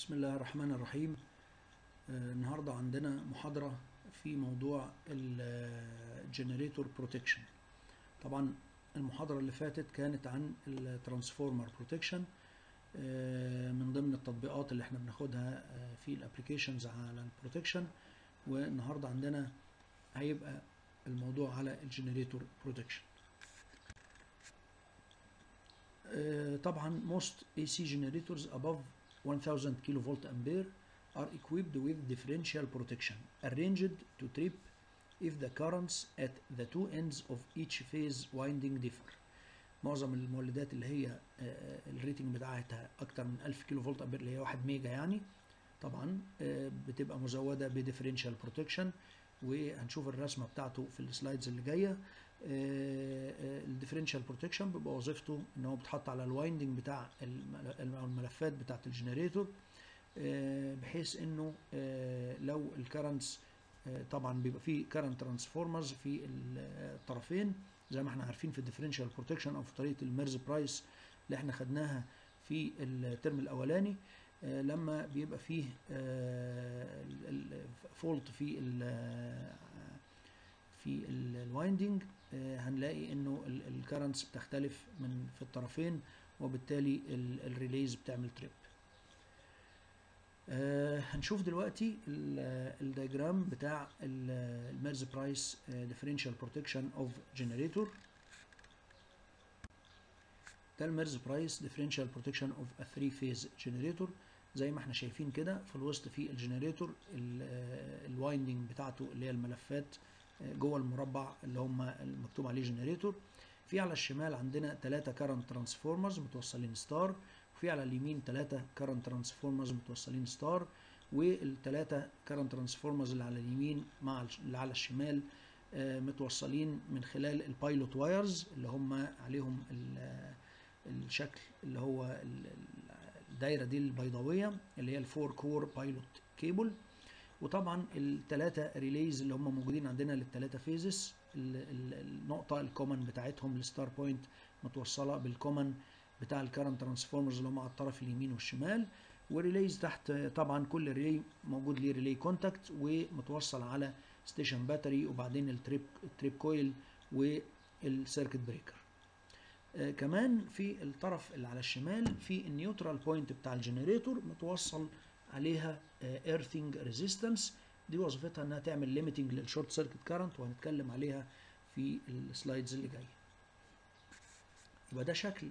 بسم الله الرحمن الرحيم آه، النهاردة عندنا محاضرة في موضوع الجنريتور بروتكشن طبعا المحاضرة اللي فاتت كانت عن الترانسفورمر بروتكشن من ضمن التطبيقات اللي احنا بناخدها آه، في الابليكيشنز على البروتكشن والنهاردة عندنا هيبقى الموضوع على الجنريتور بروتكشن طبعا most AC generators above 1000 kilovolt ampere are equipped with differential protection arranged to trip if the currents at the two ends of each phase winding differ معظم المولدات اللي هي آه، الريتنج بتاعتها اكتر من 1000 كيلو فولت امبير اللي هي 1 ميجا يعني طبعا آه، بتبقى مزوده بديفرنشال بروتكشن وهنشوف الرسمه بتاعته في السلايدز اللي جايه الديفرنشال بروتكشن بيبقى وظيفته ان هو بيتحط على الوايندنج بتاع الم- أو الملفات بتاعه الجنريتور آه، بحيث انه آه، لو الكرنتس طبعا بيبقى فيه كرنت ترانسفورمرز في الطرفين زي ما احنا عارفين في الديفرنشال بروتكشن او في طريقه الميرز برايس اللي احنا خدناها في الترم الاولاني آه، لما بيبقى فيه فولت في ال في الوايندنج هنلاقي انه الكرنتس بتختلف من في الطرفين وبالتالي الريليز بتعمل تريب آه، هنشوف دلوقتي الدياجرام بتاع الميرز برايس ديفرنشال بروتكشن اوف جنريتور ده الميرز برايس ديفرنشال بروتكشن اوف ا 3 فيز جنريتور زي ما احنا شايفين كده في الوسط في الجنريتور الوايندنج بتاعته اللي هي الملفات آه، جوه المربع اللي هم المكتوب عليه جنريتور في على الشمال عندنا ثلاثة كارنت ترانسفورمرز متوصلين ستار وفي على اليمين ثلاثة كارنت ترانسفورمرز متوصلين ستار والثلاثة كارنت ترانسفورمرز اللي على اليمين مع الش- اللي على الشمال آه، متوصلين من خلال البايلوت وايرز اللي هم عليهم ال- الشكل اللي هو ال- ال- الدايره دي البيضاويه اللي هي الفور كور بايلوت كيبل وطبعا الثلاثه ريليز اللي هم موجودين عندنا للثلاثه فيزز النقطه الكومن بتاعتهم الستار بوينت متوصله بالكومن بتاع الكرنت ترانسفورمرز اللي هم على الطرف اليمين والشمال وريليز تحت طبعا كل ريلي موجود ليه ريلي كونتاكت ومتوصل على ستيشن باتري وبعدين التريب التريب كويل والسيركت بريكر آه، كمان في الطرف اللي على الشمال في النيوترال بوينت بتاع الجنريتور متوصل عليها ايرثنج ريزيستنس دي وظيفتها انها تعمل ليميتنج للشورت سيركت كارنت وهنتكلم عليها في السلايدز اللي جايه يبقى ده شكل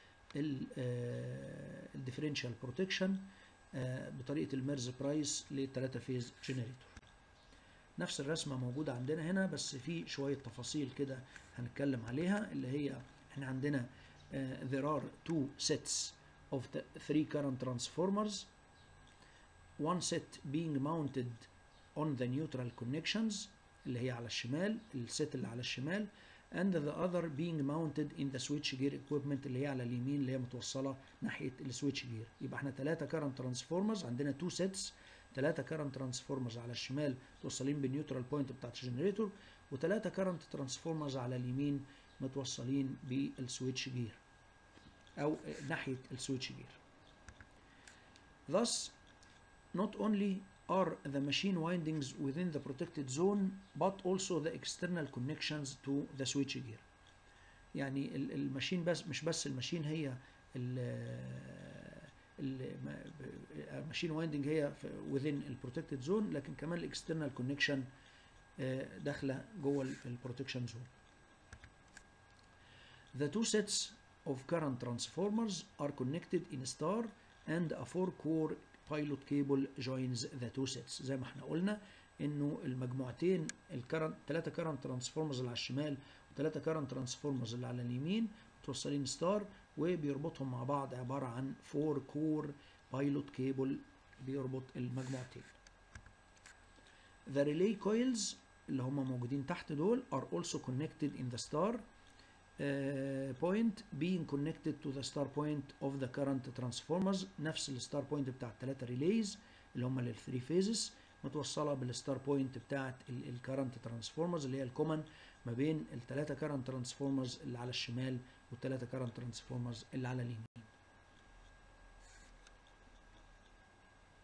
الديفرنشال بروتكشن بطريقه الميرز برايس للثلاثه فيز جنريتور نفس الرسمه موجوده عندنا هنا بس في شويه تفاصيل كده هنتكلم عليها اللي هي احنا عندنا uh, there are two sets of the three current transformers one set being mounted on the neutral connections اللي هي على الشمال الست اللي على الشمال and the other being mounted in the switch gear equipment اللي هي على اليمين اللي هي متوصله ناحيه السويتش جير يبقى احنا ثلاثه current transformers عندنا two sets ثلاثه current transformers على الشمال متوصلين بالنيوترال بوينت بتاعت الجنريتور وثلاثه current transformers على اليمين متوصلين بالسويتش جير او ناحيه السويتش جير thus not only are the machine windings within the protected zone but also the external connections to the switch gear يعني ال- الماشين بس مش بس الماشين هي الماشين وايندنج هي في- within البروتكتد زون لكن كمان الاكسترنال كونكشن داخله جوه البروتكشن زون The two sets of current transformers are connected in a star and a four core pilot cable joins the two sets زي ما احنا قلنا انه المجموعتين الكرنت ثلاثه كرنت ترانسفورمرز اللي على الشمال وثلاثه كرنت ترانسفورمرز اللي على اليمين متوصلين ستار وبيربطهم مع بعض عباره عن فور كور بايلوت كيبل بيربط المجموعتين The relay coils اللي هم موجودين تحت دول are also connected in the star uh, point being connected to the star point of the current transformers نفس الستار بوينت بتاع الثلاثة ريليز اللي هم للثري فيزز متوصلة بالستار بوينت بتاعت الكرنت ترانسفورمرز اللي هي الكومن ما بين الثلاثة كرنت ترانسفورمرز اللي على الشمال والثلاثة كرنت ترانسفورمرز اللي على اليمين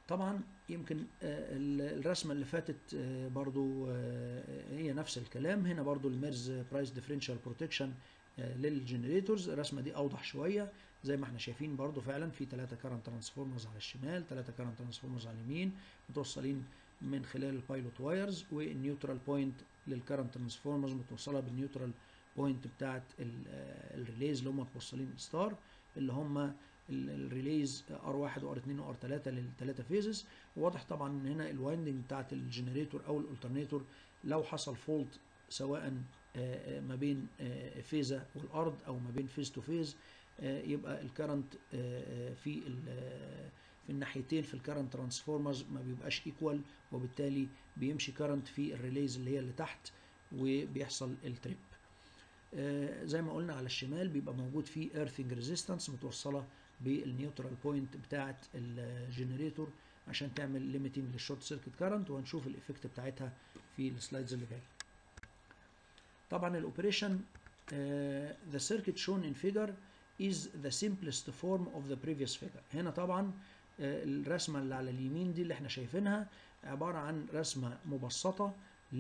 طبعا يمكن الرسمه اللي فاتت برضو هي نفس الكلام هنا برضو الميرز برايس ديفرنشال بروتكشن للجنريتورز الرسمه دي اوضح شويه زي ما احنا شايفين برضو فعلا في ثلاثه كارنت ترانسفورمرز على الشمال ثلاثه كارنت ترانسفورمرز على اليمين متوصلين من خلال البايلوت وايرز والنيوترال بوينت للكارنت ترانسفورمرز متوصله بالنيوترال بوينت بتاعت الريليز اللي هم متوصلين ستار اللي هم الريليز ار 1 وار 2 وار 3 للثلاثه فيزز واضح طبعا ان هنا الوايندنج بتاعت الجنريتور او الالترنيتور لو حصل فولت سواء ما بين فيزا والارض او ما بين فيز تو فيز يبقى الكرنت في في الناحيتين في الكرنت ترانسفورمرز ما بيبقاش ايكوال وبالتالي بيمشي كرنت في الريليز اللي هي اللي تحت وبيحصل التريب زي ما قلنا على الشمال بيبقى موجود فيه ايرثنج ريزيستنس متوصله بالنيوترال بوينت بتاعه الجنريتور عشان تعمل ليميتنج للشورت سيركت كارنت وهنشوف الايفكت بتاعتها في السلايدز اللي جايه طبعا الاوبريشن the circuit shown in figure is the simplest form of the previous figure هنا طبعا الرسمه اللي على اليمين دي اللي احنا شايفينها عباره عن رسمه مبسطه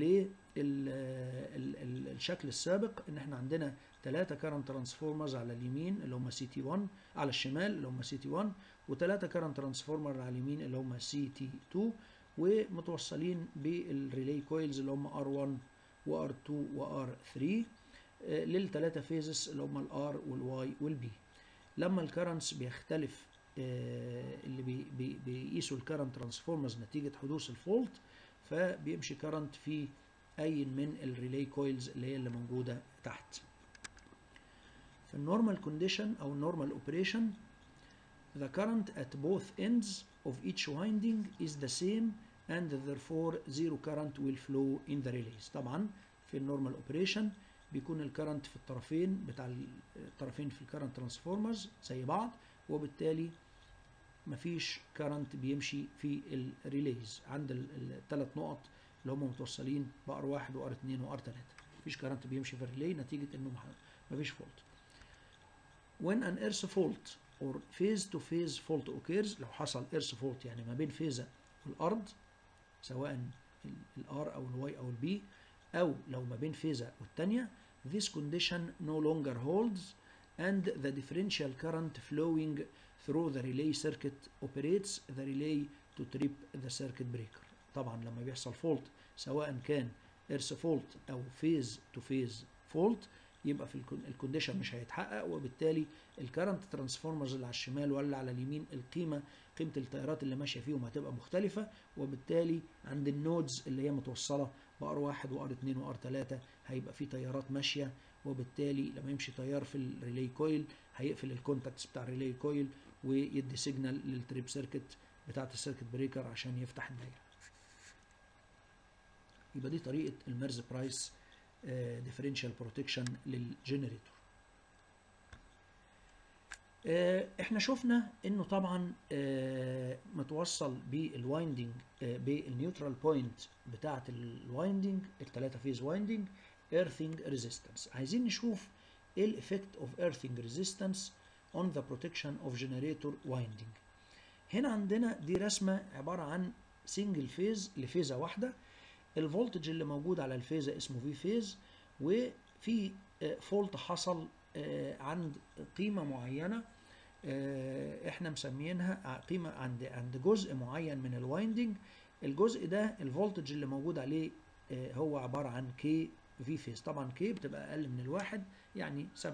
للشكل السابق ان احنا عندنا ثلاثة كارنت ترانسفورمرز على اليمين اللي هم سي تي 1 على الشمال اللي هم سي تي 1 وثلاثة كارنت ترانسفورمر على اليمين اللي هم سي تي 2 ومتوصلين بالريلي كويلز اللي هم ار 1 وار 2 وار 3 للثلاثة فيزز اللي هم الار والواي والبي لما الكرنتس بيختلف اللي بي بي بيقيسوا الكرنت ترانسفورمرز نتيجة حدوث الفولت فبيمشي كرنت في اي من الريلي كويلز اللي هي اللي موجوده تحت في النورمال كونديشن او النورمال اوبريشن the current at both ends of each winding is the same and therefore zero current will flow in the relays طبعا في النورمال اوبريشن بيكون الكرنت في الطرفين بتاع الطرفين في الكرنت ترانسفورمرز زي بعض وبالتالي مفيش كرنت بيمشي في الريليز عند الثلاث نقط اللي هم متوصلين بار واحد وار اتنين وار تلاته مفيش كرنت بيمشي في الريلي نتيجه انه مفيش فولت when an earth fault or phase to phase fault occurs لو حصل earth fault يعني ما بين فيزا والارض سواء الار او الواي او البي او لو ما بين فيزا والثانيه this condition no longer holds and the differential current flowing through the relay circuit operates the relay to trip the circuit breaker طبعا لما بيحصل فولت سواء كان ايرث فولت او فيز تو فيز فولت يبقى في الكونديشن مش هيتحقق وبالتالي الكرنت ترانسفورمرز اللي على الشمال ولا على اليمين القيمه قيمه التيارات اللي ماشيه فيهم هتبقى مختلفه وبالتالي عند النودز اللي هي متوصله بار واحد وار اتنين وار تلاته هيبقى في تيارات ماشيه وبالتالي لما يمشي تيار في الريلي كويل هيقفل الكونتاكتس بتاع الريلي كويل ويدي سيجنال للتريب سيركت بتاعه السيركت بريكر عشان يفتح الدايره يبقى دي طريقه الميرز برايس ديفرنشال بروتكشن للجنريتور احنا شفنا انه طبعا متوصل بالوايندنج بالنيوترال بوينت بتاعه الوايندنج الثلاثه فيز وايندنج earthing resistance عايزين نشوف ايه الايفكت اوف earthing resistance on the protection of generator winding هنا عندنا دي رسمه عباره عن سنجل فيز لفيزه واحده الفولتج اللي موجود على الفيزه اسمه في فيز وفي فولت حصل عند قيمه معينه احنا مسميينها قيمه عند عند جزء معين من الوايندنج الجزء ده الفولتج اللي موجود عليه هو عباره عن كي في فيز طبعا كي بتبقى اقل من الواحد يعني 70% 30% 15%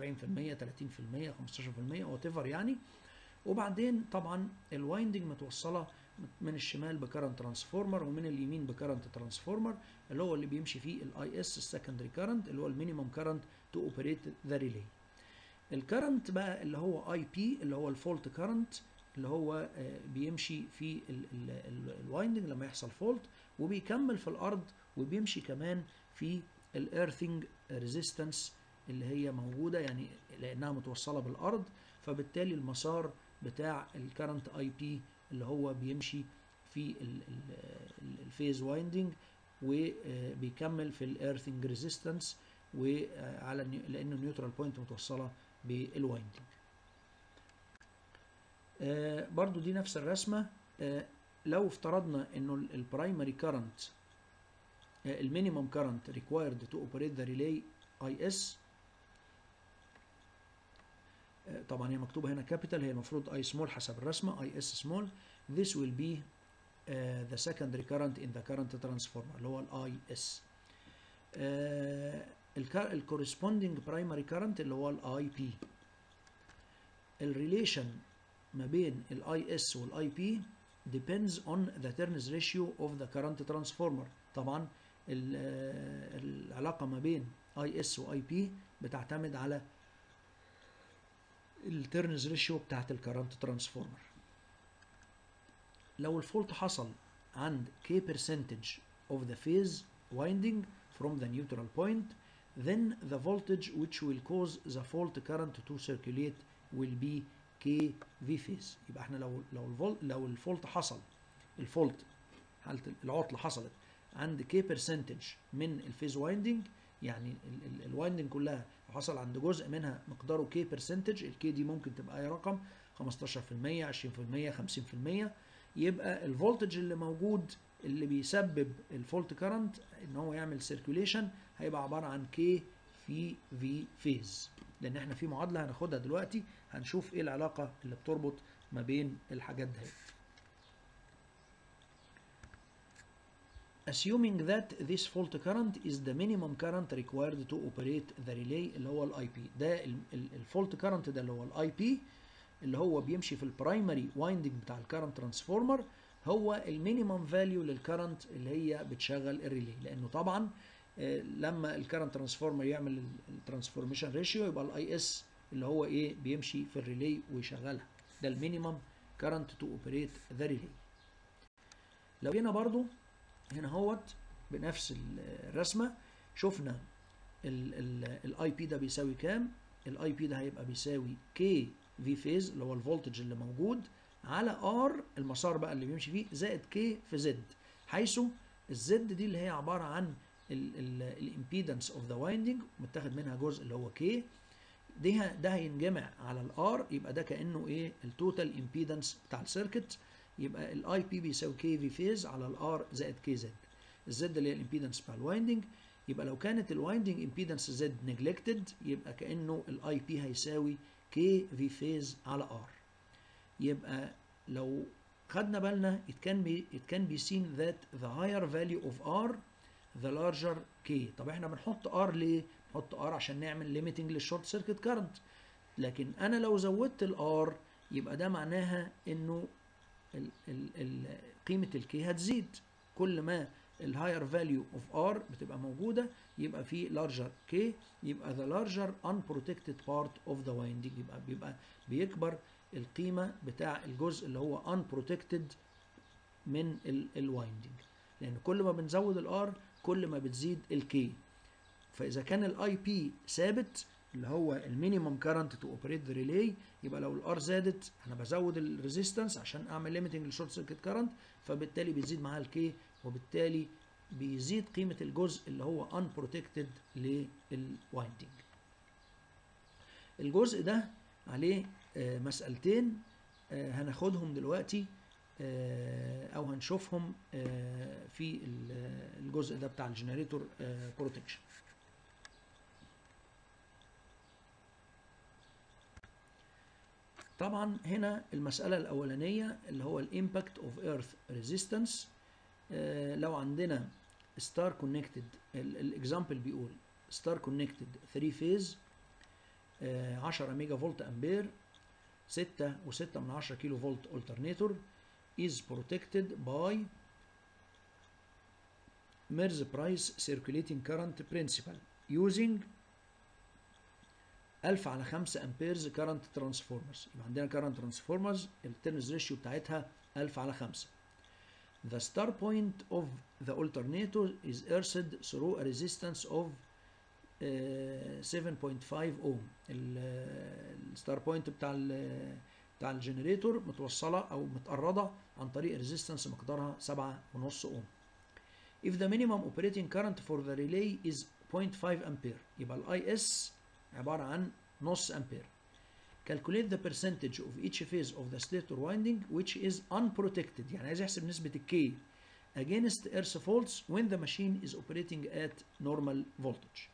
وات ايفر يعني وبعدين طبعا الوايندنج متوصله من الشمال بكرنت ترانسفورمر ومن اليمين بكرنت ترانسفورمر اللي هو اللي بيمشي فيه الاي اس السكندري كرنت اللي هو المينيمم كرنت تو اوبريت ذا ريلي الكرنت بقى اللي هو اي بي اللي هو الفولت كرنت اللي هو بيمشي في الوايندنج لما يحصل فولت وبيكمل في الارض وبيمشي كمان في الايرثنج ريزيستنس اللي هي موجوده يعني لانها متوصله بالارض فبالتالي المسار بتاع الكرنت اي بي اللي هو بيمشي في الفيز وايندنج وبيكمل في الايرثنج ريزيستنس وعلى لانه النيوترال بوينت متوصله بالوايندنج برضو دي نفس الرسمه لو افترضنا انه البرايمري كارنت المينيمم كارنت ريكوايرد تو اوبريت ذا ريلي اي اس طبعا هي مكتوبه هنا كابيتال هي المفروض اي سمول حسب الرسمه اي اس سمول this will be uh, the secondary current in the current transformer اللي هو الاي اس الكورسبوندينج برايمري كارنت اللي هو الاي بي الريليشن ما بين الاي اس والاي بي depends on the turns ratio of the current transformer طبعا العلاقة ما بين اي اس واي بي بتعتمد على الترنز ريشيو بتاعت الكرنت ترانسفورمر لو الفولت حصل عند k percentage of the phase winding from the neutral point then the voltage which will cause the fault current to circulate will be k v phase يبقى احنا لو لو الفولت لو الفولت حصل الفولت حالة العطلة حصلت عند k percentage من الفيز وايندنج يعني الوايندنج كلها حصل عند جزء منها مقداره k percentage الكي دي ممكن تبقى اي رقم 15% 20% 50% يبقى الفولتج اللي موجود اللي بيسبب الفولت كارنت ان هو يعمل سيركيوليشن هيبقى عباره عن كي في في فيز لان احنا في معادله هناخدها دلوقتي هنشوف ايه العلاقه اللي بتربط ما بين الحاجات دي assuming that this fault current is the minimum current required to operate the relay اللي هو الاي بي ده الفولت كارنت ده اللي هو الاي بي اللي هو بيمشي في البرايمري وايندنج بتاع الكرنت ترانسفورمر هو المينيمم فاليو للكرنت اللي هي بتشغل الريلي لانه طبعا لما الكرنت ترانسفورمر يعمل الترانسفورميشن ريشيو يبقى الاي اس اللي هو ايه بيمشي في الريلي ويشغلها ده المينيمم كرنت تو اوبريت ذا ريلي لو جينا برضو هنا اهوت بنفس الرسمه شفنا الاي بي ده بيساوي كام الاي بي ده هيبقى بيساوي كي في فيز اللي هو الفولتج اللي موجود على ار المسار بقى اللي بيمشي فيه زائد كي في زد حيث الزد دي اللي هي عباره عن الامبيدنس اوف ذا وايندنج متاخد منها جزء اللي هو كي دي ده هينجمع على الار يبقى ده كانه ايه التوتال امبيدنس بتاع السيركت يبقى الاي بي بيساوي كي في فيز على الار زائد كي زد الزد اللي هي الامبيدنس بتاع الوايندنج يبقى لو كانت الوايندنج امبيدنس زد نجلكتد يبقى كانه الاي بي هيساوي كي في فيز على ار يبقى لو خدنا بالنا it can be it can be seen that the higher value of r the larger k طب احنا بنحط r ليه نحط r عشان نعمل limiting للشورت سيركت كارنت لكن انا لو زودت الار يبقى ده معناها انه ال ال ال قيمه الكي هتزيد كل ما الهاير فاليو اوف ار بتبقى موجوده يبقى في لارجر كي يبقى ذا لارجر unprotected part of the winding يبقى بيبقى بيكبر القيمه بتاع الجزء اللي هو unprotected من الوايندنج لان كل ما بنزود الار كل ما بتزيد الكي فاذا كان الاي بي ثابت اللي هو المينيمم كارنت تو اوبريت ذا ريلي يبقى لو الار زادت انا بزود الريزيستنس عشان اعمل ليميتنج للشورت سيركت كارنت فبالتالي بيزيد معاها الكي وبالتالي بيزيد قيمه الجزء اللي هو unprotected للوايندنج الجزء ده عليه مسألتين هناخدهم دلوقتي او هنشوفهم في الجزء ده بتاع الجنريتور بروتكشن طبعا هنا المسألة الأولانية اللي هو الامباكت اوف ايرث ريزيستنس لو عندنا ستار كونكتد الاكزامبل بيقول ستار كونكتد 3 فيز 10 ميجا فولت امبير 6 و6 من 10 كيلو فولت alternator is protected by Merz price circulating current principle using 1000 على 5 امبيرز current transformers يبقى عندنا current transformers الترنز ريشيو بتاعتها 1000 على 5 The star point of the alternator is earthed through a resistance of 7.5 اوم الستار بوينت بتاع ال بتاع الجنريتور متوصله او متقرضه عن طريق ريزيستنس مقدارها 7.5 اوم if the minimum operating current for the relay is 0.5 امبير يبقى الاي اس عباره عن نص امبير calculate the percentage of each phase of the stator winding which is unprotected يعني عايز يحسب نسبة الكي against earth faults when the machine is operating at normal voltage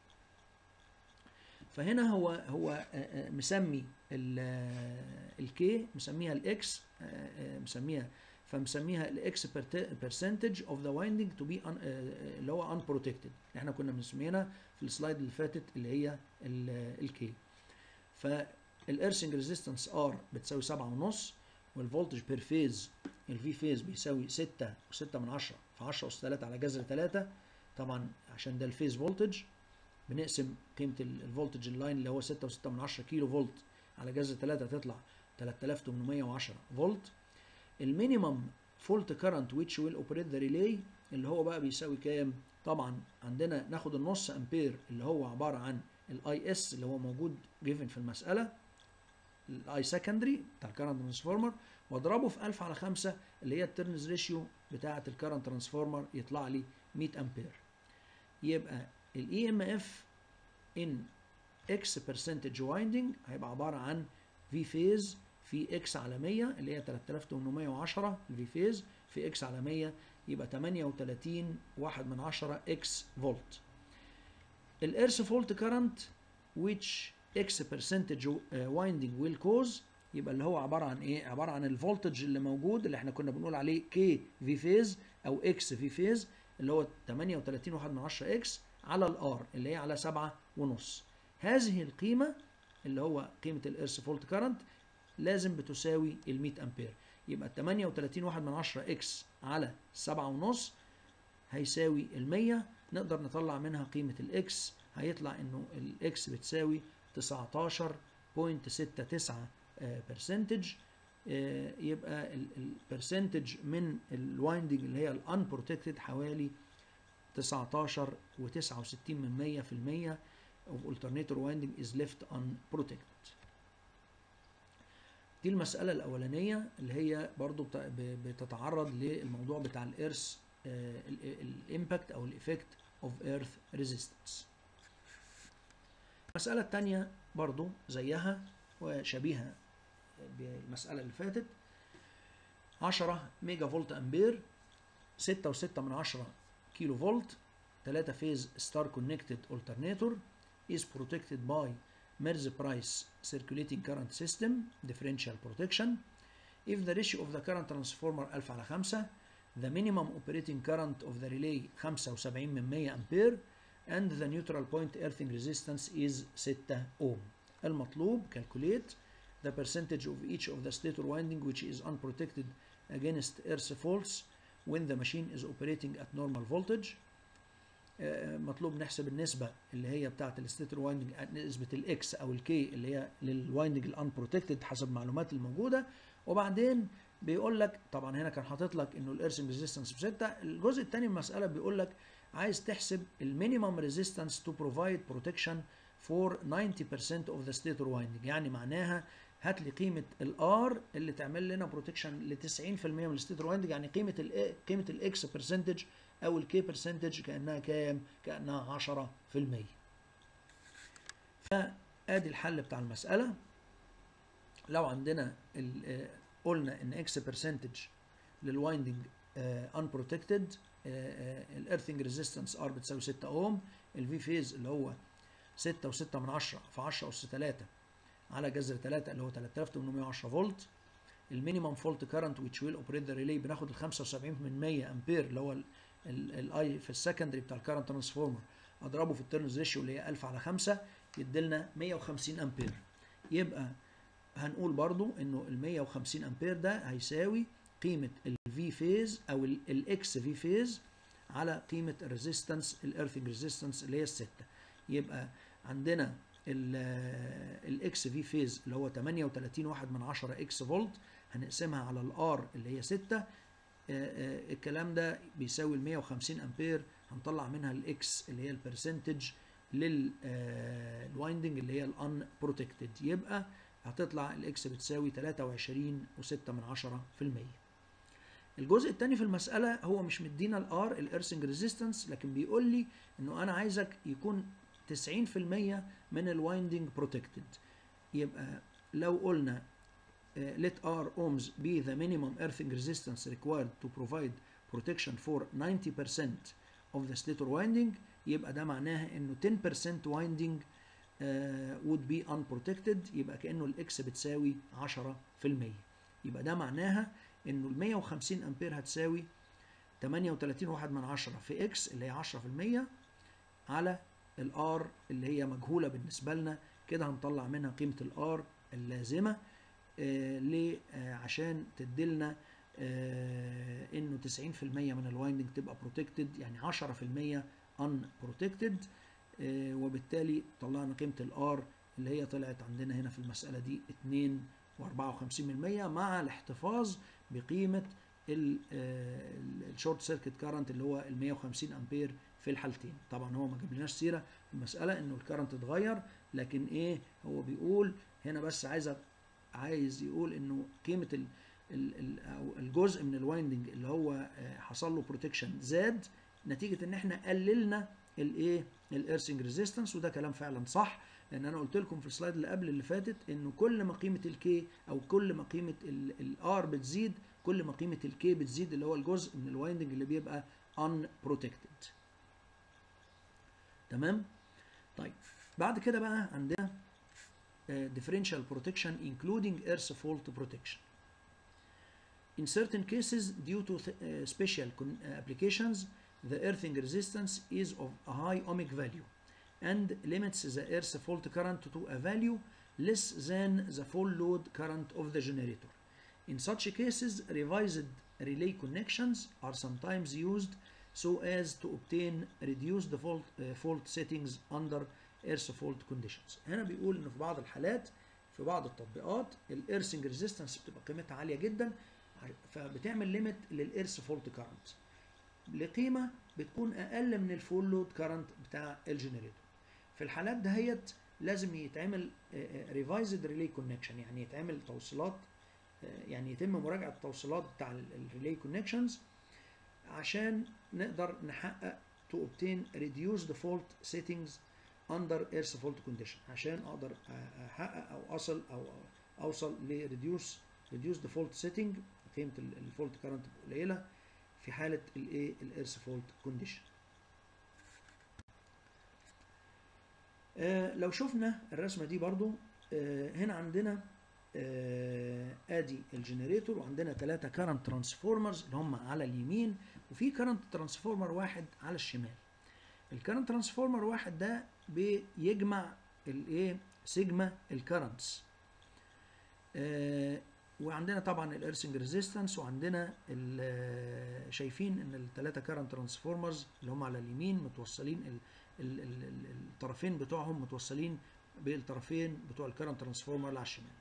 فهنا هو هو مسمي الكي مسميها الاكس مسميها فمسميها الاكس percentage of the winding to be un, اللي هو unprotected احنا كنا مسمينها في السلايد اللي فاتت اللي هي الكي فالارسنج ريزيستنس ار بتساوي سبعة ونص والفولتج بير فيز الفي فيز بيساوي ستة وستة من عشرة في عشرة أس تلاتة على جذر تلاتة طبعا عشان ده الفيز فولتج بنقسم قيمة الفولتج اللاين اللي هو ستة وستة من عشرة كيلو فولت على جذر تلاتة تطلع 3810 فولت المينيمم فولت كارنت which will operate the relay اللي هو بقى بيساوي كام؟ طبعا عندنا ناخد النص امبير اللي هو عباره عن الاي اس اللي هو موجود جيفن في المساله الاي سكندري بتاع الكرنت ترانسفورمر واضربه في 1000 على 5 اللي هي الترنز ريشيو بتاعه الكرنت ترانسفورمر يطلع لي 100 امبير يبقى الاي ام اف ان اكس برسنتج وايندنج هيبقى عباره عن في فيز في اكس على 100 اللي هي 3810 الفي فيز في اكس على 100 يبقى 38 واحد من عشرة اكس فولت الارث فولت كارنت which x percentage winding will cause يبقى اللي هو عبارة عن ايه عبارة عن الفولتج اللي موجود اللي احنا كنا بنقول عليه k في فيز او x في فيز اللي هو 38 واحد من عشرة اكس على الار اللي هي على سبعة ونص هذه القيمة اللي هو قيمة الارث فولت كارنت لازم بتساوي ال 100 امبير يبقى 38 واحد من عشرة اكس على سبعة ونص هيساوي ال 100 نقدر نطلع منها قيمة الاكس هيطلع انه الاكس بتساوي 19.69 برسنتج يبقى البرسنتج من الوايندنج اللي هي الانبروتكتد حوالي 19 و69 من 100% of alternator winding is left unprotected دي المسألة الأولانية اللي هي برضو بتتعرض للموضوع بتاع الإيرث الإمباكت أو الإفكت أوف إيرث ريزيستنس. المسألة الثانية برضو زيها وشبيهة بالمسألة اللي فاتت 10 ميجا فولت أمبير 6.6 من 10 كيلو فولت 3 فيز ستار كونكتد alternator is protected by Merz price circulating current system differential protection if the ratio of the current transformer 1000 على 5 the minimum operating current of the relay 75 من 100 ampere and the neutral point earthing resistance is 6 ohm المطلوب calculate the percentage of each of the stator winding which is unprotected against earth faults when the machine is operating at normal voltage مطلوب نحسب النسبه اللي هي بتاعه الستيتر وايندنج نسبه الاكس او الكي اللي هي للوايندنج الانبروتكتد حسب المعلومات الموجوده وبعدين بيقول لك طبعا هنا كان حاطط لك انه الارسنج ريزيستنس بستة الجزء الثاني من المساله بيقول لك عايز تحسب المينيمم ريزيستنس تو بروفايد بروتكشن فور 90% اوف ذا ستيتور وايندنج يعني معناها هات لي قيمه الار اللي تعمل لنا بروتكشن ل 90% من الستيتور وايندنج يعني قيمه ال قيمه الاكس برسنتج او الكي برسنتج كانها كام؟ كانها 10% فادي الحل بتاع المساله لو عندنا قلنا ان اكس برسنتج للوايندنج انبروتكتد الارثنج ريزيستنس ار بتساوي 6 اوم الفي فيز اللي هو 6 و6 من 10 في 10 اس 3 على جذر 3 اللي هو 3810 فولت المينيمم فولت كارنت which will operate the relay بناخد ال 75 من 100 امبير اللي هو الاي في السكندري بتاع الكارنت ترانسفورمر اضربه في التيرنز ريشيو اللي هي 1000 على 5 يدي لنا 150 امبير يبقى هنقول برضو انه ال 150 امبير ده هيساوي قيمه الفي فيز او الاكس في فيز على قيمه الريزيستنس الارثنج ريزيستنس اللي هي السته يبقى عندنا الاكس في فيز اللي هو 38 واحد من 10 اكس فولت هنقسمها على الار اللي هي 6 الكلام ده بيساوي ال 150 امبير هنطلع منها الاكس اللي هي البرسنتج للوايندنج اللي هي الان بروتكتد يبقى هتطلع الاكس بتساوي 23 و6 من 10 في المية الجزء الثاني في المسألة هو مش مدينا الار الارسنج ريزيستنس لكن بيقول لي انه انا عايزك يكون 90% من الوايندنج بروتكتد يبقى لو قلنا uh, let R ohms be the minimum earthing resistance required to provide protection for 90% of the stator winding يبقى ده معناها انه 10% winding uh, would be unprotected يبقى كانه الاكس بتساوي 10% يبقى ده معناها انه ال 150 امبير هتساوي 38 واحد من عشرة في اكس اللي هي 10% على الار اللي هي مجهولة بالنسبة لنا كده هنطلع منها قيمة الار اللازمة آه ليه آه عشان تديلنا آه انه 90% من الوايندنج تبقى بروتكتد يعني 10% ان بروتكتد آه وبالتالي طلعنا قيمة الار اللي هي طلعت عندنا هنا في المسألة دي 2 و54% مع الاحتفاظ بقيمة الشورت سيركت كارنت اللي هو ال 150 امبير في الحالتين طبعا هو ما جابلناش سيره في المساله انه الكارنت اتغير لكن ايه هو بيقول هنا بس عايز عايز يقول انه قيمه ال ال او الجزء من الوايندنج اللي هو حصل له بروتكشن زاد نتيجه ان احنا قللنا الايه الارسنج ريزيستنس وده كلام فعلا صح لان انا قلت لكم في السلايد اللي قبل اللي فاتت انه كل ما قيمه الكي او كل ما قيمه الار بتزيد كل ما قيمه الكي بتزيد اللي هو الجزء من الوايندنج اللي بيبقى unprotected تمام طيب بعد كده بقى عندنا uh, differential protection including earth fault protection in certain cases due to uh, special applications the earthing resistance is of a high ohmic value and limits the earth fault current to a value less than the full load current of the generator in such cases revised relay connections are sometimes used so as to obtain reduced fault, uh, fault settings under earth fault conditions. هنا بيقول انه في بعض الحالات في بعض التطبيقات الارسنج ريزيستنس بتبقى قيمتها عاليه جدا فبتعمل ليميت للارث فولت كارنت لقيمه بتكون اقل من الفول لود كارنت بتاع الجنريتور. في الحالات دهيت لازم يتعمل ريفايزد ريلي كونكشن يعني يتعمل توصيلات يعني يتم مراجعه التوصيلات بتاع الريلي كونكشنز عشان نقدر نحقق to obtain reduced fault settings under earth fault condition عشان اقدر احقق او اصل او اوصل ل reduce reduced fault setting قيمه الفولت كارنت قليله في حاله الايه الارث فولت كونديشن آه لو شفنا الرسمه دي برضو آه هنا عندنا آه ادي الجنريتور وعندنا ثلاثه كارنت ترانسفورمرز اللي هم على اليمين وفي كارنت ترانسفورمر واحد على الشمال الكارنت ترانسفورمر واحد ده بيجمع الايه سيجما الكارنتس آه وعندنا طبعا الارسنج ريزيستنس وعندنا شايفين ان الثلاثه كارنت ترانسفورمرز اللي هم على اليمين متوصلين ال ال ال الطرفين بتوعهم متوصلين بالطرفين بتوع الكارنت ترانسفورمر اللي على الشمال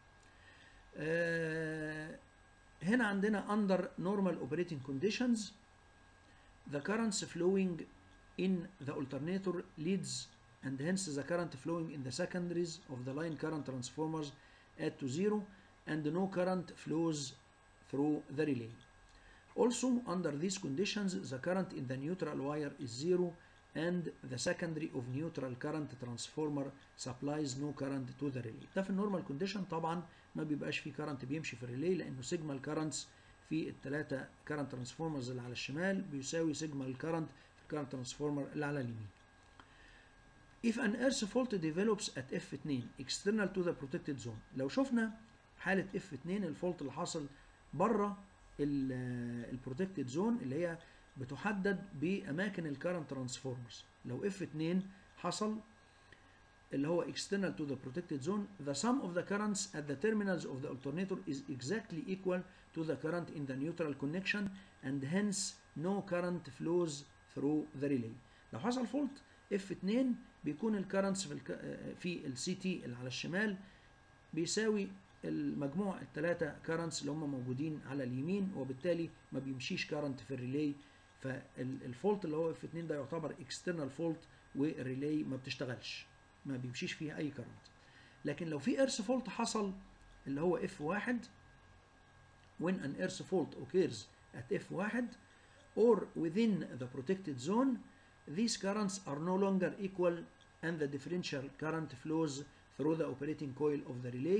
آه هنا عندنا under normal operating conditions the currents flowing in the alternator leads and hence the current flowing in the secondaries of the line current transformers add to zero and no current flows through the relay. Also, under these conditions, the current in the neutral wire is zero and the secondary of neutral current transformer supplies no current to the relay. ده في النورمال كونديشن طبعا ما بيبقاش في current بيمشي في الريلي لانه سيجما الكرنتس في الثلاثه current transformers اللي على الشمال بيساوي سيجما الكرنت في الكرنت ترانسفورمر اللي على اليمين. If an earth fault develops at F2 external to the protected zone لو شفنا حاله F2 الفولت اللي حاصل بره البروتكتد زون اللي هي بتحدد باماكن الكرنت ترانسفورمرز لو F2 حصل اللي هو external to the protected zone the sum of the currents at the terminals of the alternator is exactly equal to the current in the neutral connection and hence no current flows through the relay لو حصل فولت F2 بيكون الكرنتس في الك... في السي تي اللي على الشمال بيساوي المجموع الثلاثه كارنتس اللي هم موجودين على اليمين وبالتالي ما بيمشيش كارنت في الريلي فالفولت اللي هو اف 2 ده يعتبر اكسترنال فولت والريلي ما بتشتغلش ما بيمشيش فيها اي كارنت لكن لو في ايرث فولت حصل اللي هو اف 1 when an earth fault occurs at f1 or within the protected zone these currents are no longer equal and the differential current flows through the operating coil of the relay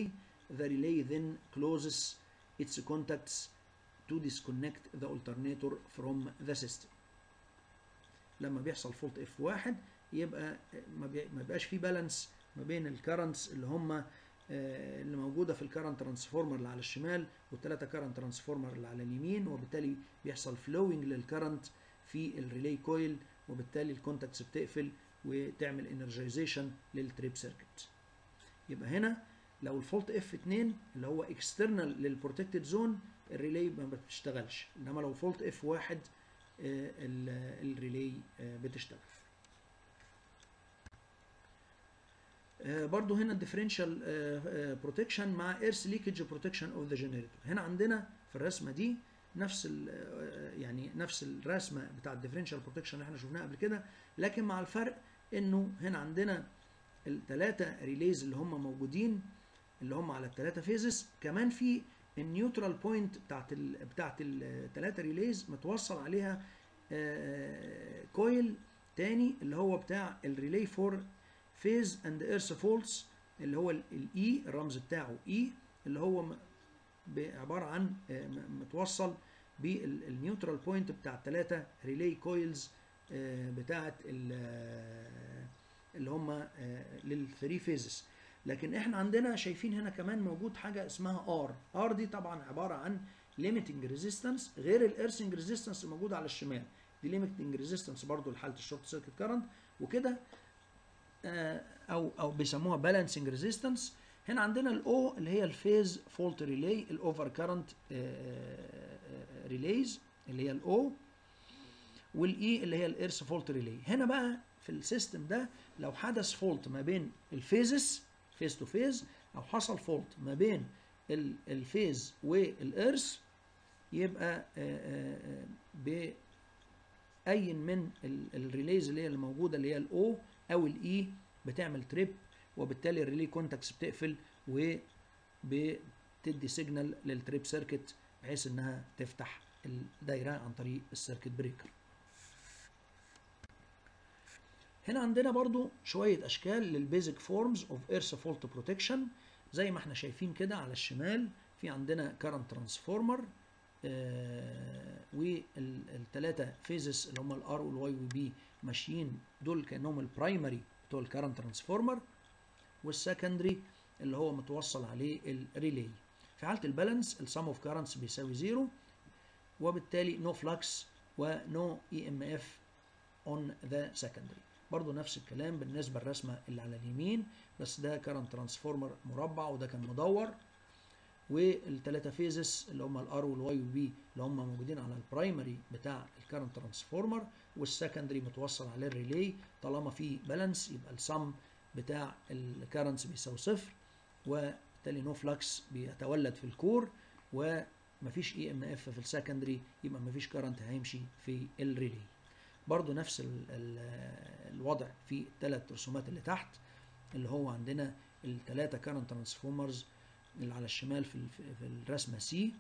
the relay then closes its contacts to disconnect the alternator from the system لما بيحصل فولت اف واحد يبقى ما بي- ما بيبقاش في بالانس ما بين الكرنتس اللي هم اللي موجوده في الكرنت ترانسفورمر اللي على الشمال والثلاثه كرنت ترانسفورمر اللي على اليمين وبالتالي بيحصل فلوينج للكرنت في الريلي كويل وبالتالي الكونتاكتس بتقفل وتعمل انرجيزيشن للتريب سيركت يبقى هنا لو الفولت اف 2 اللي هو اكسترنال للبروتكتد زون الريلي ما بتشتغلش انما لو فولت اف 1 الريلي آه، بتشتغل آه، برضو هنا الديفرنشال بروتكشن مع ايرث ليكج بروتكشن اوف ذا جنريتور هنا عندنا في الرسمه دي نفس ال- آه، يعني نفس الرسمه بتاع الديفرنشال بروتكشن اللي احنا شفناها قبل كده لكن مع الفرق انه هنا عندنا الثلاثه ريليز اللي هم موجودين اللي هم على الثلاثه فيزز كمان في النيوترال بوينت بتاعت ال بتاعت الثلاثه ريليز متوصل عليها كويل تاني اللي هو بتاع الريلي فور فيز اند ايرث فولتس اللي هو الاي الرمز بتاعه اي اللي هو م- ب- عباره عن آه، م- متوصل بالنيوترال بوينت بتاع الثلاثه ريلي كويلز بتاعت ال- آه، اللي هم للثري فيزز لكن احنا عندنا شايفين هنا كمان موجود حاجه اسمها ار ار دي طبعا عباره عن ليميتنج ريزيستنس غير الارسنج ريزيستنس الموجود على الشمال دي ليميتنج ريزيستنس برضو لحاله الشورت سيركت كارنت وكده آه، او او بيسموها بالانسنج ريزيستنس هنا عندنا الاو اللي هي الفيز فولت ريلي الاوفر كارنت ريليز اللي هي الاو والاي اللي هي الارث فولت ريلي هنا بقى في السيستم ده لو حدث فولت ما بين الفيزز فيز تو فيز او حصل فولت ما بين ال- الفيز والارث يبقى آه، آه، ب اي من ال- الريليز اللي هي الموجوده اللي هي الاو او الاي بتعمل تريب وبالتالي الريلي كونتاكتس بتقفل وبتدي سيجنال للتريب سيركت بحيث انها تفتح الدايره عن طريق السيركت بريكر هنا عندنا برضو شوية أشكال للبيزك فورمز اوف ايرث فولت بروتكشن زي ما احنا شايفين كده على الشمال في عندنا كارنت ترانسفورمر والثلاثة فيزز اللي هم الار والواي والبي ماشيين دول كأنهم البرايمري بتوع الكارنت ترانسفورمر والسكندري اللي هو متوصل عليه الريلي في حالة البالانس السم اوف كارنتس بيساوي زيرو وبالتالي نو فلكس ونو اي ام اف اون ذا سكندري برضو نفس الكلام بالنسبة للرسمة اللي على اليمين بس ده كارنت ترانسفورمر مربع وده كان مدور والثلاثة فيزز اللي هم الار والواي والبي اللي هم موجودين على البرايمري بتاع الكارنت ترانسفورمر والسكندري متوصل عليه الريلي طالما في بالانس يبقى السم بتاع الكارنتس بيساوي صفر وبالتالي نو فلكس بيتولد في الكور ومفيش اي ام اف في السكندري يبقى مفيش كارنت هيمشي في الريلي برضو نفس ال ال الوضع في الثلاث رسومات اللي تحت اللي هو عندنا الثلاثه كارنت ترانسفورمرز اللي على الشمال في ال- في الرسمه سي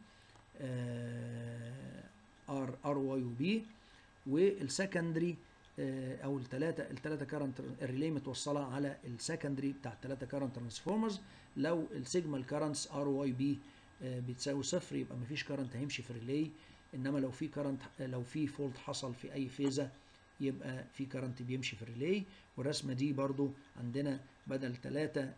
ار ار واي وبي والسكندري او الثلاثه الثلاثه كارنت الريلي متوصله على السكندري بتاع الثلاثه كارنت ترانسفورمرز لو السيجما كارنتس ار واي بي بتساوي صفر يبقى مفيش كارنت هيمشي في الريلي انما لو في كارنت لو في فولت حصل في اي فيزه يبقى في كارنت بيمشي في الريلي والرسمه دي برضو عندنا بدل ثلاثه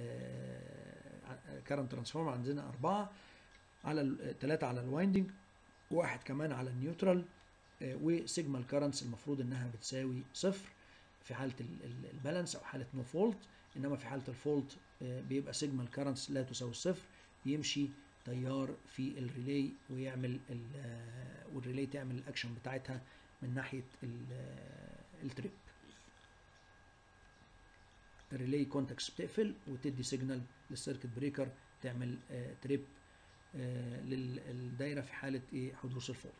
كارنت ترانسفورمر عندنا اربعه على ثلاثه على الوايندنج واحد كمان على النيوترال آه، وسيجما الكارنتس المفروض انها بتساوي صفر في حاله ال- ال- البالانس او حاله نو فولت انما في حاله الفولت آه، بيبقى سيجما الكارنتس لا تساوي صفر يمشي تيار في الريلي ويعمل ال- آه، والريلي تعمل الاكشن بتاعتها من ناحيه ال- آه، التريب الريلي كونتاكس بتقفل وتدي سيجنال للسيركت بريكر تعمل آه، تريب آه، للدايره في حاله ايه حدوث الفولت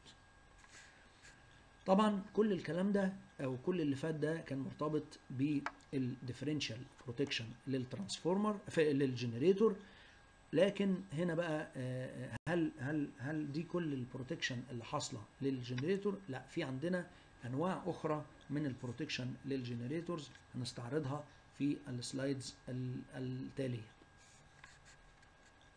طبعا كل الكلام ده او كل اللي فات ده كان مرتبط بالديفرنشال بروتكشن للترانسفورمر في للجنريتور لكن هنا بقى آه، هل هل هل دي كل البروتكشن اللي حاصله للجنريتور لا في عندنا انواع اخرى من البروتكشن للجنريتورز هنستعرضها في السلايدز ال- التاليه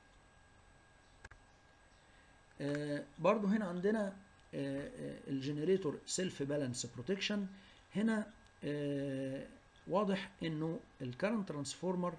آه برضو هنا عندنا الجنريتور سيلف بالانس بروتكشن هنا آه واضح انه الكرنت ترانسفورمر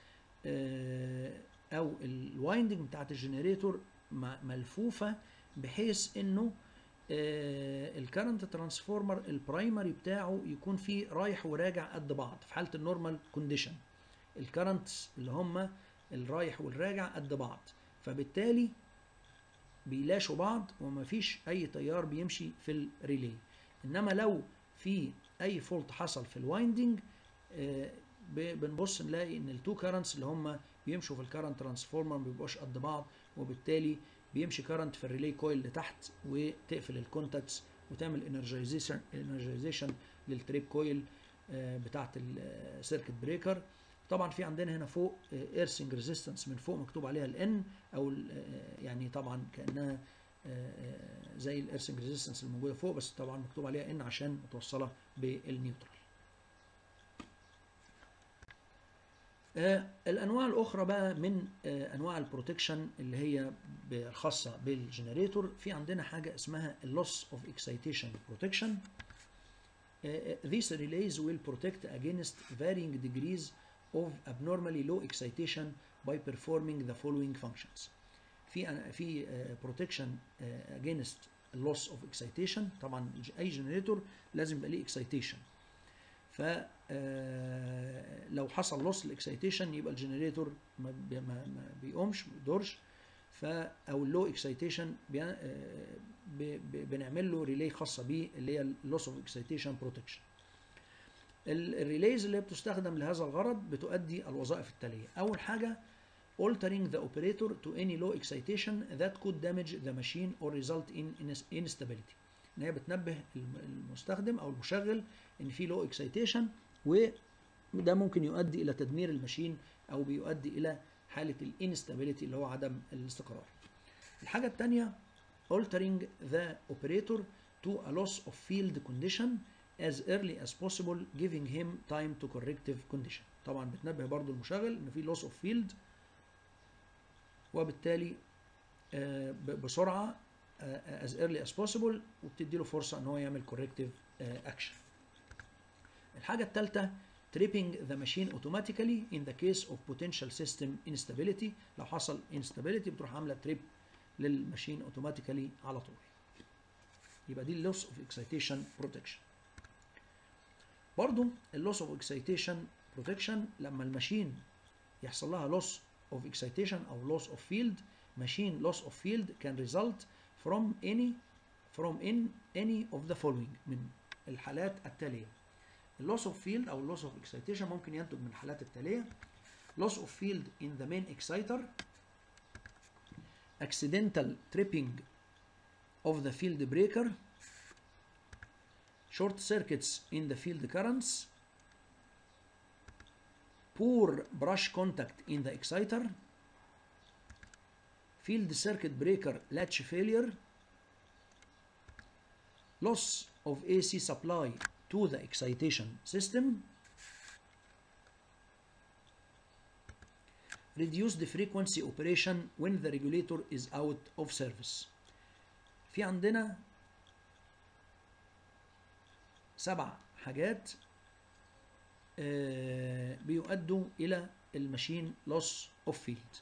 او الوايندنج بتاعت الجنريتور ملفوفه بحيث انه الكرنت ترانسفورمر البرايمري بتاعه يكون فيه رايح وراجع قد بعض في حاله النورمال كونديشن الكرنت اللي هم الرايح والراجع قد بعض فبالتالي بيلاشوا بعض ومفيش اي تيار بيمشي في الريلي انما لو في اي فولت حصل في الوايندنج بنبص نلاقي ان التو كارنتس اللي هم بيمشوا في الكرنت ترانسفورمر ما بيبقوش قد بعض وبالتالي بيمشي كرنت في الريلي كويل لتحت وتقفل الكونتاكتس وتعمل انرجيزيشن انرجيزيشن للتريب كويل بتاعت السيركت بريكر طبعا في عندنا هنا فوق ايرسنج ريزيستنس من فوق مكتوب عليها الان او يعني طبعا كانها زي الايرسنج ريزيستنس الموجوده فوق بس طبعا مكتوب عليها ان عشان متوصله بالنيوترال الانواع الاخرى بقى من انواع البروتكشن اللي هي الخاصه بالجنريتور في عندنا حاجه اسمها اللوس اوف اكسايتيشن بروتكشن These relays will protect against varying degrees of abnormally low excitation by performing the following functions. في في protection against loss of excitation طبعا اي جنريتور لازم يبقى ليه excitation ف لو حصل لوس الاكسيتيشن يبقى الجنريتور ما, بي ما, ما بيقومش ما بيدورش ف او اللو اكسيتيشن بنعمل له ريلي خاصه بيه اللي هي اللوس اوف اكسيتيشن بروتكشن الريليز اللي بتستخدم لهذا الغرض بتؤدي الوظائف التاليه اول حاجه altering the operator to any low excitation that could damage the machine or result in instability ان هي بتنبه المستخدم او المشغل ان في لو اكسيتيشن وده ممكن يؤدي الى تدمير الماشين او بيؤدي الى حاله الانستابيليتي اللي هو عدم الاستقرار. الحاجه الثانيه altering the operator to a loss of field condition as early as possible giving him time to corrective condition. طبعا بتنبه برضو المشغل ان في loss of field وبالتالي بسرعه as early as possible وبتدي له فرصه ان هو يعمل corrective action. الحاجه الثالثه tripping the machine automatically in the case of potential system instability لو حصل instability بتروح عامله تريب للماشين اوتوماتيكالي على طول يبقى دي اللوس اوف اكسيتيشن بروتكشن برضو اللوس اوف اكسيتيشن بروتكشن لما الماشين يحصل لها لوس اوف اكسيتيشن او لوس اوف فيلد machine loss of field can result from any from in any of the following من الحالات التاليه اللوس اوف فيلد او اللوس اوف اكسيتيشن ممكن ينتج من الحالات التاليه loss of field in the main exciter accidental tripping of the field breaker short circuits in the field currents poor brush contact in the exciter field circuit breaker latch failure loss of AC supply to the excitation system reduce the frequency operation when the regulator is out of service في عندنا سبع حاجات بيؤدوا الى الماشين loss of field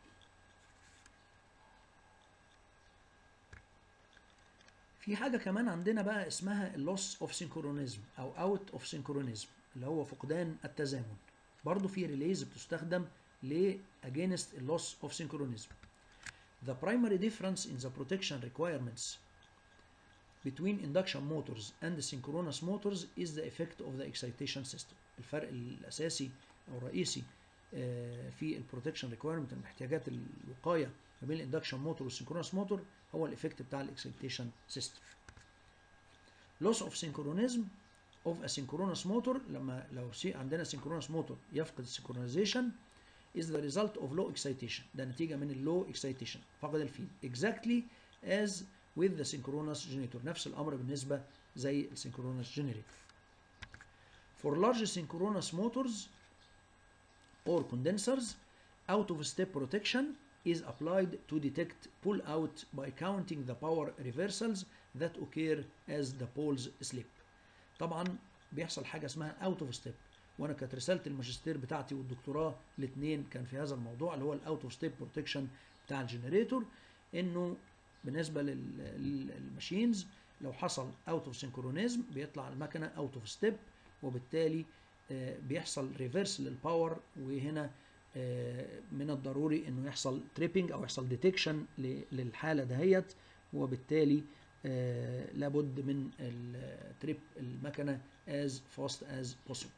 في حاجه كمان عندنا بقى اسمها اللوس اوف سينكرونيزم او اوت اوف سينكرونيزم اللي هو فقدان التزامن برضو في ريليز بتستخدم ل against اللوس اوف سينكرونيزم The primary difference in the protection requirements between induction motors and the synchronous motors is the effect of the excitation system. الفرق الأساسي أو الرئيسي في البروتكشن ريكويرمنت الاحتياجات الوقاية ما بين الاندكشن موتور والسynchronous موتور هو الايفكت بتاع الاكسيتيشن سيستم. loss of synchronism of a synchronous motor لما لو سي عندنا synchronous موتور يفقد السynchronization is the result of low excitation ده نتيجة من اللو excitation فقد الفيل exactly as with the synchronous generator نفس الأمر بالنسبة زي السynchronous generator for large synchronous motors or condensers out of step protection is applied to detect pull out by counting the power reversals that occur as the poles slip طبعا بيحصل حاجه اسمها اوت اوف ستيب وانا كانت رساله الماجستير بتاعتي والدكتوراه الاثنين كان في هذا الموضوع اللي هو الاوت اوف ستيب بروتكشن بتاع الجنريتور انه بالنسبه للماشينز لو حصل اوت اوف سينكرونيزم بيطلع المكنه اوت اوف ستيب وبالتالي بيحصل ريفرس للباور وهنا من الضروري انه يحصل تريبنج او يحصل ديتكشن للحاله دهيت وبالتالي لابد من التريب المكنه as fast as possible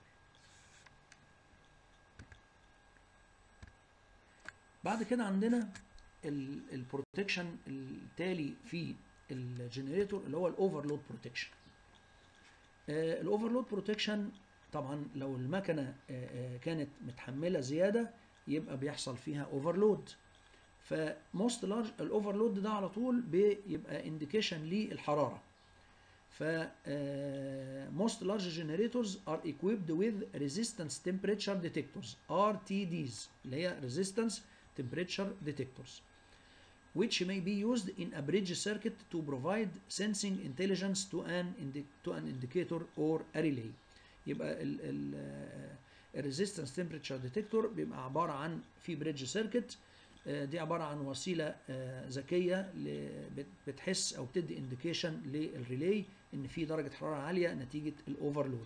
بعد كده عندنا البروتكشن التالي في الجنريتور اللي هو الاوفرلود بروتكشن الاوفرلود بروتكشن طبعا لو المكنه كانت متحمله زياده يبقى بيحصل فيها اوفرلود فموست لارج الاوفرلود ده على طول بيبقى انديكيشن للحراره ف most large generators are equipped with resistance temperature detectors RTDs اللي هي resistance temperature detectors which may be used in a bridge circuit to provide sensing intelligence to an to an indicator or a relay يبقى ال ال الريزيستنس تمبريتشر ديتكتور بيبقى عباره عن في بريدج سيركت دي عباره عن وسيله ذكيه بتحس او بتدي انديكيشن للريلي ان في درجه حراره عاليه نتيجه الاوفرلود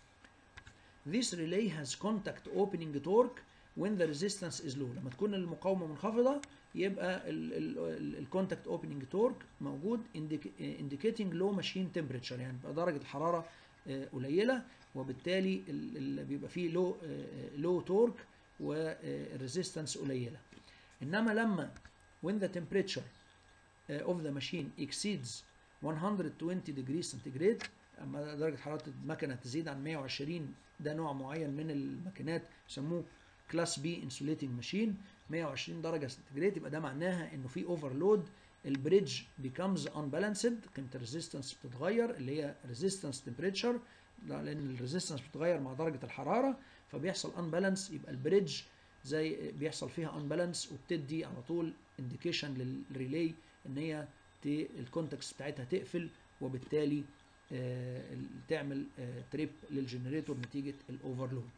This relay has contact opening torque when the resistance is low لما تكون المقاومه منخفضه يبقى الكونتاكت اوبننج تورك موجود indicating low machine temperature يعني بيبقى درجه الحراره قليله وبالتالي اللي بيبقى فيه لو لو تورك والريزيستنس قليله انما لما when the temperature of the machine exceeds 120 degrees centigrade اما درجه حراره المكنه تزيد عن 120 ده نوع معين من الماكينات يسموه كلاس بي انسوليتنج ماشين 120 درجه سنتيجريد يبقى ده معناها انه في اوفرلود البريدج becomes unbalanced قيمه الريزيستنس بتتغير اللي هي ريزيستنس تمبريتشر لان الريزيستنس بتتغير مع درجه الحراره فبيحصل unbalance يبقى البريدج زي بيحصل فيها unbalance وبتدي على طول انديكيشن للريلي ان هي الكونتكست بتاعتها تقفل وبالتالي آه تعمل آه تريب للجنريتور نتيجه الاوفرلود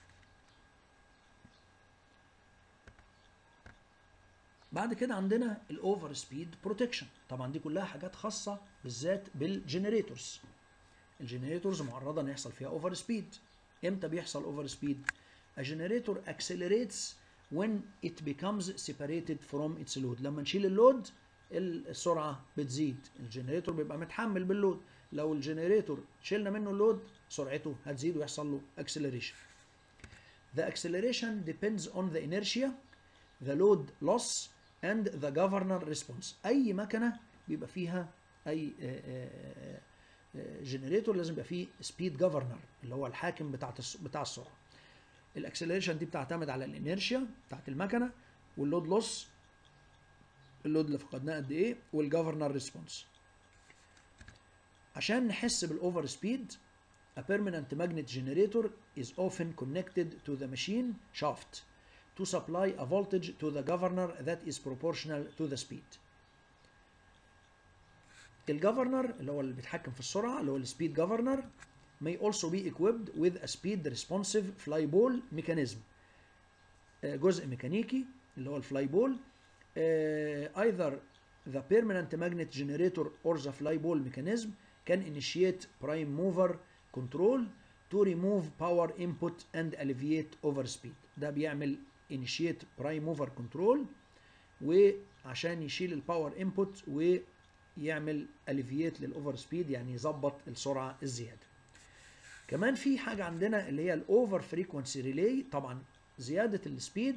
بعد كده عندنا الاوفر سبيد بروتكشن طبعا دي كلها حاجات خاصه بالذات بالجنريتورز الجنريتورز معرضه ان يحصل فيها اوفر سبيد امتى بيحصل اوفر سبيد a generator accelerates when it becomes separated from its load لما نشيل اللود السرعه بتزيد الجنريتور بيبقى متحمل باللود لو الجنريتور شلنا منه اللود سرعته هتزيد ويحصل له acceleration the acceleration depends on the inertia the load loss and the governor response اي مكنه بيبقى فيها اي جنريتور لازم يبقى فيه سبيد جفرنر اللي هو الحاكم بتاع بتاع السرعه الاكسلريشن دي بتعتمد على الانيرشيا بتاعت المكنه واللود لوس اللود اللي فقدناه قد ايه والجفرنر ريسبونس عشان نحس بالاوفر سبيد a permanent magnet generator is often connected to the machine shaft to supply a voltage to the governor that is proportional to the speed. الجفرنر اللي هو اللي بيتحكم في السرعه اللي هو السبيد جفرنر may also be equipped with a speed responsive fly ball mechanism جزء ميكانيكي اللي هو الفلاي بول either the permanent magnet generator or the fly ball mechanism can initiate prime mover control to remove power input and alleviate overspeed ده بيعمل initiate prime mover control وعشان يشيل الباور انبوت ويعمل alleviate للاوفر سبيد يعني يظبط السرعه الزياده كمان في حاجه عندنا اللي هي الاوفر فريكونسي ريلي طبعا زياده السبيد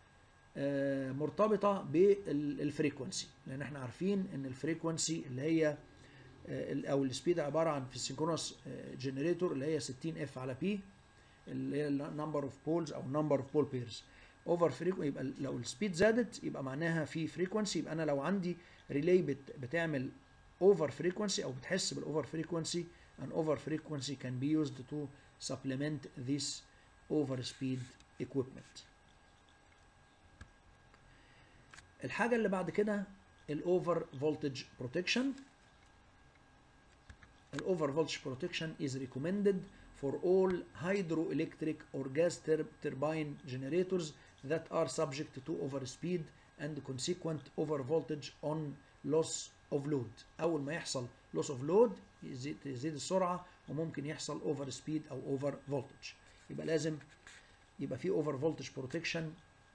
مرتبطه بالفريكونسي لان احنا عارفين ان الفريكونسي اللي هي او السبيد عباره عن في السينكرونس جنريتور اللي هي 60 اف على بي اللي هي النمبر اوف بولز او نمبر اوف بول بيرز اوفر فريكونسي يبقى لو السبيد زادت يبقى معناها في فريكونسي يبقى انا لو عندي ريلي بت بتعمل اوفر فريكونسي او بتحس بالاوفر فريكونسي an over frequency can be used to supplement this over speed equipment الحاجه اللي بعد كده الاوفر فولتج بروتكشن الاوفر فولتج بروتكشن is recommended for all hydroelectric or gas turbine generators that are subject to overspeed and consequent overvoltage on loss of load اول ما يحصل loss of load يزيد, يزيد السرعه وممكن يحصل اوفر سبيد او اوفر فولتج يبقى لازم يبقى في اوفر فولتج بروتكشن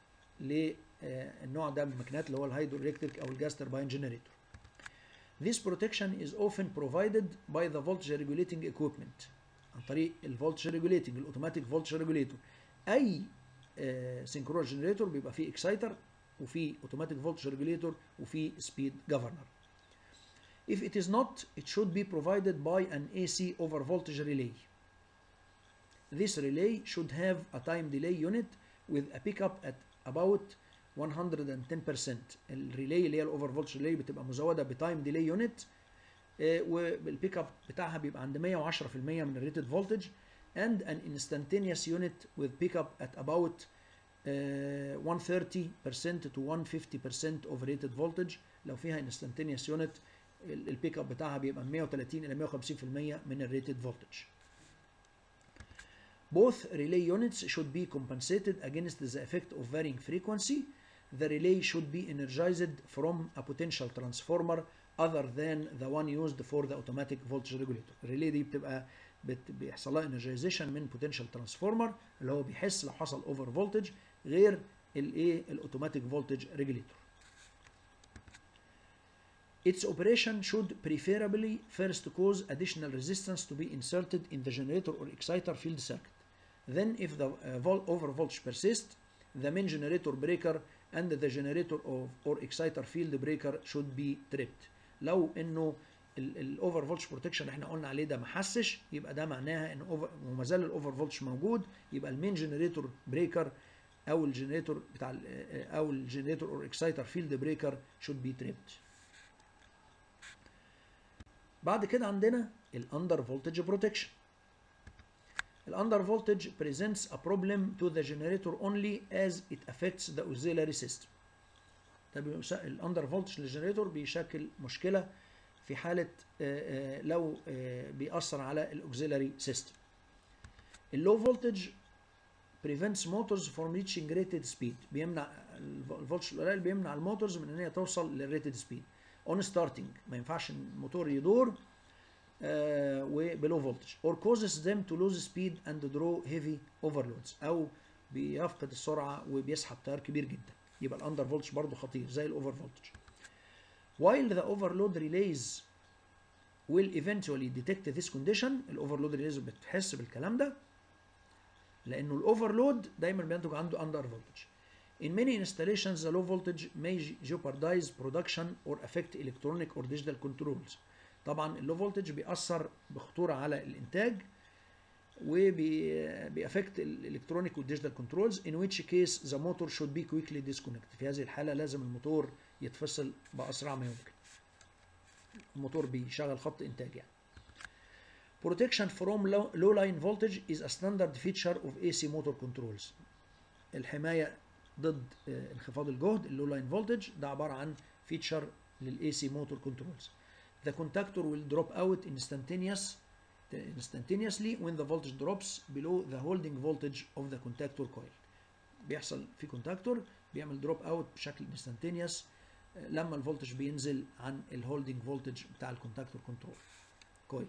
للنوع ده من الماكينات اللي هو الهيدرو او الجاس تربين جنريتور This protection is often provided by the voltage regulating equipment عن طريق الفولتج ريجوليتنج الاوتوماتيك فولتج ريجوليتور اي سينكرونس جنريتور بيبقى فيه اكسايتر وفيه اوتوماتيك فولتج ريجوليتور وفيه سبيد جفرنر If it is not, it should be provided by an AC over voltage relay. This relay should have a time delay unit with a pickup at about 110% الريلي اللي هي الاوفر فولتج ريلي بتبقى مزوده بتايم ديلي يونت والبيك اب بتاعها بيبقى عند 110% من الريتد فولتج and an instantaneous unit with pickup at about uh, 130% to 150% of rated voltage لو فيها instantaneous unit البيك اب بتاعها بيبقى 130 الى 150% من الريتد فولتج Both relay units should be compensated against the effect of varying frequency. The relay should be energized from a potential transformer other than the one used for the automatic voltage regulator. الريلي دي بتبقى بت بيحصل لها energization من potential transformer اللي هو بيحس لو حصل over voltage غير الايه الاوتوماتيك voltage regulator. Its operation should preferably first cause additional resistance to be inserted in the generator or exciter field circuit. Then if the uh, vol over voltage persists, the main generator breaker and the generator of or exciter field breaker should be tripped. لو انه الاوفر فولتج بروتكشن احنا قلنا عليه ده ما حسش يبقى ده معناها ان اوفر وما زال الاوفر فولتج موجود يبقى المين جنريتور بريكر او الجنريتور بتاع او الجنريتور اور اكسايتر فيلد بريكر should be tripped. بعد كده عندنا الاندر فولتج بروتكشن الاندر فولتج presents a problem to the generator only as it affects the auxiliary system طب الاندر فولتج للجنريتور بيشكل مشكله في حاله لو بيأثر على الاوكسيلاري سيستم اللو فولتج prevents motors from reaching rated speed بيمنع الفولتج القليل بيمنع الموتورز من ان هي توصل للريتد سبيد اون ستارتنج ما ينفعش الموتور يدور وبلو فولتج or causes them to lose speed and draw heavy overloads او بيفقد السرعه وبيسحب تيار كبير جدا يبقى الاندر فولتج برضه خطير زي الاوفر فولتج while the overload relays will eventually detect this condition الاوفرلود ريليز بتحس بالكلام ده لانه الاوفرلود دايما بينتج عنده under voltage In many installations, the low voltage may jeopardize production or affect electronic or digital controls. طبعا اللو فولتج بيأثر بخطورة على الإنتاج وبيأفكت الإلكترونيك والديجيتال كنترولز in which case the motor should be quickly disconnected. في هذه الحالة لازم الموتور يتفصل بأسرع ما يمكن. الموتور بيشغل خط إنتاج يعني. Protection from low, low line voltage is a standard feature of AC motor controls. الحماية ضد انخفاض الجهد اللو لاين فولتج ده عباره عن فيتشر للاي سي موتور كنترولز The contactor will drop out instantaneous instantaneously when the voltage drops below the holding voltage of the contactor coil. بيحصل في كونتاكتور بيعمل دروب اوت بشكل instantaneous لما الفولتج بينزل عن الهولدنج فولتج بتاع الكونتاكتور كنترول كويل.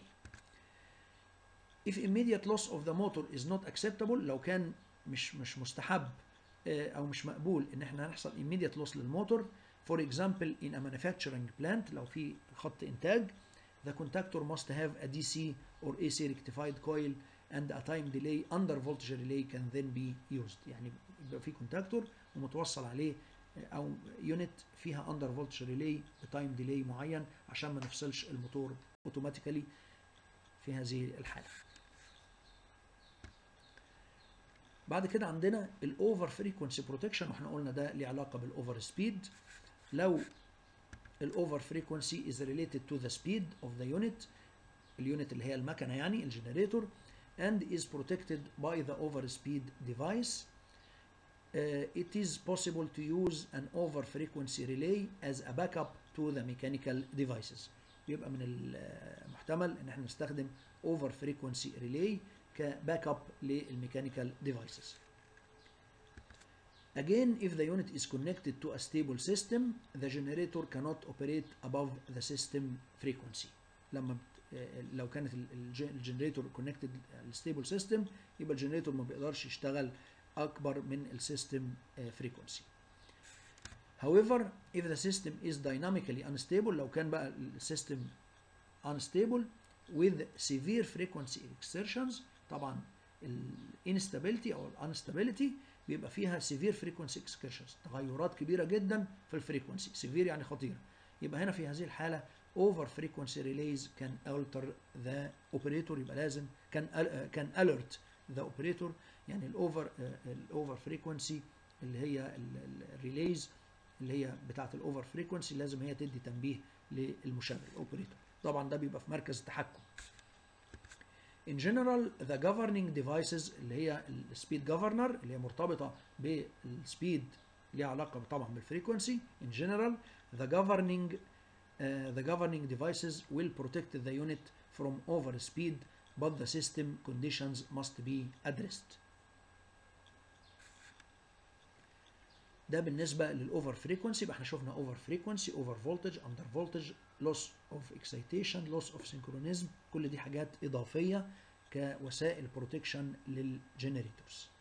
If immediate loss of the motor is not acceptable لو كان مش مش مستحب او مش مقبول ان احنا هنحصل immediate loss للموتور for example in a manufacturing plant لو في خط انتاج the contactor must have a DC or AC rectified coil and a time delay under voltage relay can then be used يعني يبقى في كونتاكتور ومتوصل عليه او يونت فيها under voltage relay بتايم ديلي معين عشان ما نفصلش الموتور اوتوماتيكالي في هذه الحاله بعد كده عندنا الاوفر فريكونسي بروتكشن واحنا قلنا ده ليه علاقه بالاوفر سبيد لو الاوفر فريكونسي از ريليتد تو ذا سبيد اوف ذا يونت اليونت اللي هي المكنه يعني الجنريتور and is protected by the over speed device uh, it is possible to use an over frequency relay as a backup to the mechanical devices يبقى من المحتمل ان احنا نستخدم over frequency relay كباك اب للميكانيكال devices Again, if the unit is connected to a stable system, the generator cannot operate above the system frequency. لما بت... لو كانت الجنريتور connected للستيبل سيستم يبقى الجنريتور ما بيقدرش يشتغل اكبر من السيستم frequency. However, if the system is dynamically unstable لو كان بقى السيستم unstable with severe frequency exertions طبعا الانستابيلتي او الانستابيلتي بيبقى فيها severe frequency excursions تغيرات كبيره جدا في الفريكونسي severe يعني خطيره يبقى هنا في هذه الحاله over frequency relays can alter the operator يبقى لازم كان كان alert the operator يعني الاوفر الاوفر فريكونسي اللي هي الريليز اللي هي بتاعه الاوفر فريكونسي لازم هي تدي تنبيه للمشغل الاوبريتور طبعا ده بيبقى في مركز التحكم In general, the governing devices اللي هي السبيد governor اللي هي مرتبطة بالسبيد ليها علاقة طبعا بالفريكونسي. In general, the governing uh, the governing devices will protect the unit from overspeed, but the system conditions must be addressed. ده بالنسبة للأوفر فريكونسي يبقى احنا شفنا أوفر فريكونسي أوفر فولتج أندر فولتج لوس أوف اكسيتيشن لوس أوف سينكرونيزم كل دي حاجات إضافية كوسائل بروتكشن للجنريتورز